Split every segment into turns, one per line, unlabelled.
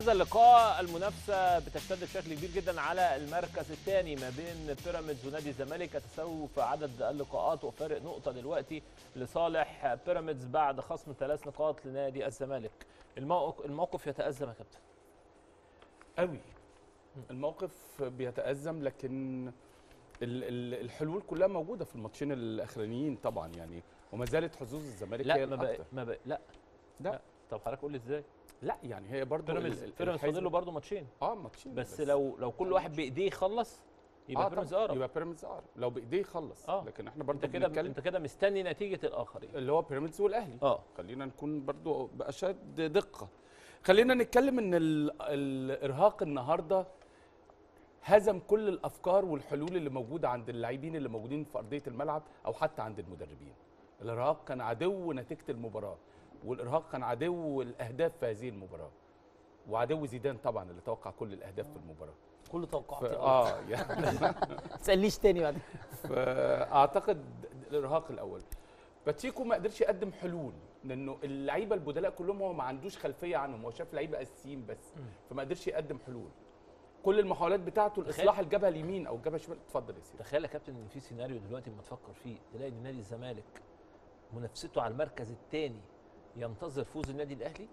هذا اللقاء المنافسة بتشتد بشكل كبير جدا على المركز الثاني ما بين بيراميدز ونادي الزمالك يتساوي في عدد اللقاءات وفارق نقطة دلوقتي لصالح بيراميدز بعد خصم ثلاث نقاط لنادي الزمالك. الموقف, الموقف يتأزم يا كابتن.
قوي الموقف بيتأزم لكن ال- ال- الحلول كلها موجودة في الماتشين الأخرانيين طبعا يعني وما زالت حظوظ الزمالك
لا
هي
ما بقى
الأكتر
ما بقى لا
لا.
طب حضرتك قول لي ازاي؟
لا يعني هي برضه
بيراميدز بيراميدز فاضل له برضه ماتشين
اه ماتشين
بس, لو لو كل واحد بايديه يخلص يبقى
آه
بيراميدز
طبعاً،
اقرب
يبقى بيراميدز اقرب لو بايديه يخلص
آه.
لكن احنا
انت
برضه
كده
بنتكلم
انت كده مستني نتيجة الآخرين.
اللي هو بيراميدز والاهلي
اه
خلينا نكون برضو بأشد دقة خلينا نتكلم ان ال- الارهاق النهارده هزم كل الافكار والحلول اللي موجوده عند اللاعبين اللي موجودين في ارضيه الملعب او حتى عند المدربين الارهاق كان عدو نتيجه المباراه والارهاق كان عدو الاهداف في هذه المباراه وعدو زيدان طبعا اللي توقع كل الاهداف في المباراه
كله
ف-
توقعاتي اه
اه يعني
ما تسالنيش تاني بعد
فاعتقد الارهاق الاول باتشيكو ما قدرش يقدم حلول لانه اللعيبه البدلاء كلهم هو ما عندوش خلفيه عنهم هو شاف لعيبه اساسيين بس فما قدرش يقدم حلول كل المحاولات بتاعته الاصلاح الجبهه اليمين او الجبهه الشمال اتفضل يا سيدي
تخيل يا كابتن ان في سيناريو دلوقتي لما تفكر فيه تلاقي ان نادي الزمالك منافسته على المركز الثاني ينتظر فوز النادي الاهلي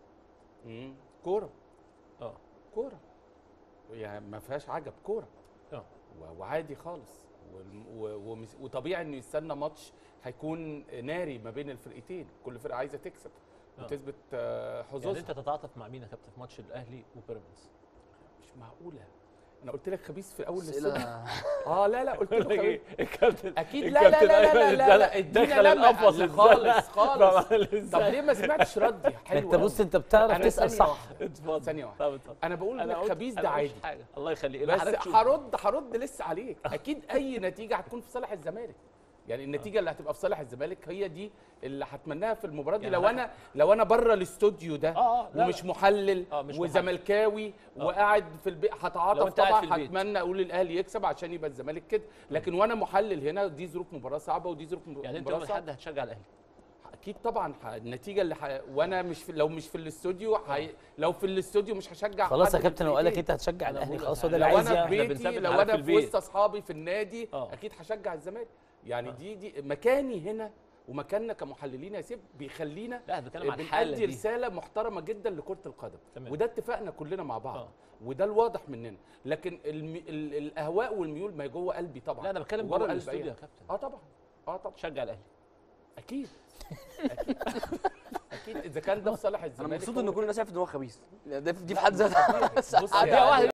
كوره
اه
كوره يعني ما فيهاش عجب كوره
اه
و- وعادي خالص والم- و- ومس- وطبيعي انه يستنى ماتش هيكون ناري ما بين الفرقتين كل فرقه عايزه تكسب
آه.
وتثبت آه، حظوظها
يعني انت تتعاطف مع مين يا كابتن في ماتش الاهلي وبيراميدز
مش معقوله انا قلت لك خبيث في اول
اسئله
السنه اه لا لا قلت له خبيث
الكابتن
اكيد لا لا لا لا لا لا, لا. ادينا
دخل
لمة.
القفص
لا
ازاي؟
خالص خالص
بعمل
طب
ازاي؟
ليه ما سمعتش ردي حلو
انت بص
أوي.
انت بتعرف
أنا
تسال
ثانية
صح
واحدة.
اتفضل
ثانية واحدة.
طب اتفضل
انا بقول
انا
انك
قلت-
خبيث
أنا
ده
ما قلتش
عادي
حاجه الله يخليك
بس
حضرتك شوف.
هرد هرد لسه عليك اكيد اي نتيجه هتكون في صالح الزمالك يعني النتيجه اللي هتبقى في صالح الزمالك هي دي اللي هتمناها في المباراه دي
يعني
لو
أنا-
انا لو انا بره الاستوديو ده
اه اه لا
ومش
لا.
محلل
آه، مش
وزملكاوي
آه.
وقاعد في البيت
لو
هتعاطف
أنت قاعد في
طبعا
البيت.
هتمنى اقول الاهلي يكسب عشان يبقى الزمالك كده لكن وانا محلل هنا دي ظروف مباراه صعبه ودي ظروف مباراه
يعني انت يوم
صعبه
الاحد هتشجع الاهلي
اكيد طبعا ح- النتيجه اللي ح... وانا مش في... لو مش في الاستوديو ح... لو في الاستوديو مش هشجع
خلاص
حد
يا
من
كابتن هو قال لك
الفريقين.
انت هتشجع
أنا
الاهلي
بقول
خلاص
لك
هو ده اللي
لو
عايز
انا في
إحنا
يعمل.
بيتي
بنثبت
لو
معاك
انا
في
في
البيت.
وسط اصحابي في النادي
آه.
اكيد هشجع الزمالك يعني
آه.
دي دي مكاني هنا ومكاننا كمحللين يا سيف بيخلينا
لا بتكلم عن الحاله
بنأدي
دي
رساله محترمه جدا لكره القدم
تمام.
وده اتفقنا كلنا مع بعض
آه.
وده الواضح مننا لكن الم... ال... الاهواء والميول ما هي جوه قلبي طبعا
لا انا بتكلم
وجوه
بره
قلب
الاستوديو
أي
يا
حد.
كابتن
اه طبعا اه طبعا
شجع الاهلي
اكيد اكيد اكيد اذا كان ده في صالح
انا
الزمالك
مبسوط
هو
ان كل الناس عرفت ان هو خبيث ده- دي في حد ذاتها
بص
دي
يا
واحد